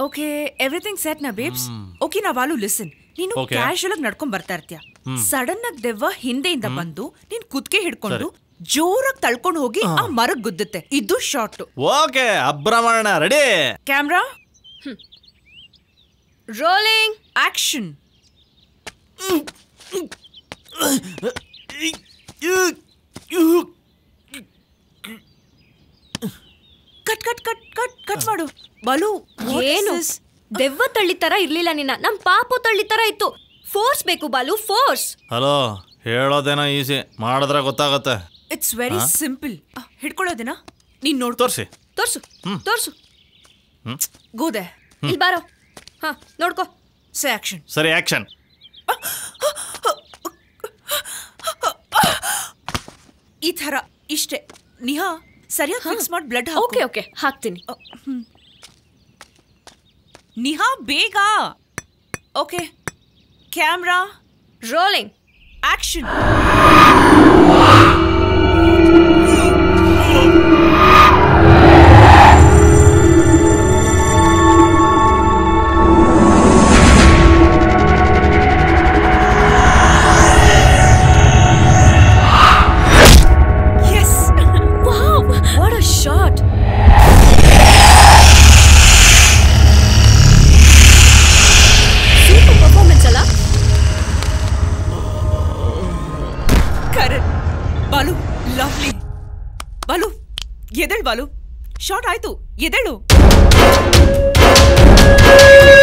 Okay everything set ನಾ babes okay ನಾ ವಾಲು ಲಿಸನ್ ನೀನು Okay. ಕ್ಯಾಶುಯಲ್ ಆಗಿ ನಡ್ಕೊಂಡ್ ಬರ್ತಾ ಇರ್ತೀಯ ಸಡನ್ ಆಗಿ ದೆವ್ವ ಹಿಂದೆಯಿಂದ ಬಂದು ನೀನ್ ಕುದ್ಕೆ ಹಿಡ್ಕೊಂಡು ಜೋರಾಗಿ ತಳ್ಕೊಂಡು ಹೋಗಿ ಆ ಮರಗ್ ಗುದ್ದುತ್ತೆ ಇದು ಶಾರ್ಟ್ ಓಕೆ ಅಬ್ರಹ್ಮಣ ready camera rolling action cut cut cut cut cut ಮಾಡು ಬಲು what is ಏನು this? ದೆವ್ವ ತಳ್ಳಿ ತರ ಇರ್ಲಿಲ್ಲ ನಿನ್ನ ನಮ್ ಪಾಪು ತಳ್ಳಿ ತರ ಇತ್ತು ಫೋರ್ಸ್ ಬೇಕು ಬಾಲು ಫೋರ್ಸ್ ಹಲೋ ಹೇಳೋದೇನೋ ಈಸಿ ಮಾಡಿದ್ರೆ ಗೊತ್ತಾಗತ್ತೆ ಇಟ್ಸ್ ವೆರಿ ಸಿಂಪಲ್ ಹಿಡ್ಕೊಳ್ಳೋದೇನಾ ನೀನ್ ನೋಡ್ ತೋರಿಸಿ ತೋರ್ಸು ತೋರ್ಸು ಗೋದೆ ಇಲ್ಲಿ ಬಾರೋ ಹಾ ನೋಡ್ಕೋ ಸೆ ಆಕ್ಷನ್ ಸರಿ ಆಕ್ಷನ್ ಈ ತರ ಇಷ್ಟೇ ನಿಹಾ ಸರಿಯಾಗಿ ಫಿಕ್ಸ್ ಮಾಡಿ ಬ್ಲಡ್ ಓಕೆ ಓಕೆ ಹಾಕ್ತೀನಿ ನಿಹಾ ಬೇಗ okay camera rolling action yes wow what a shot super performance ಅಲ್ಲ ಕರಣ್ ಬಾಲು ಲವ್ಲಿ ಬಾಲು ಎದಳು ಬಾಲು ಶಾರ್ಟ್ ಆಯ್ತು ಎದಳು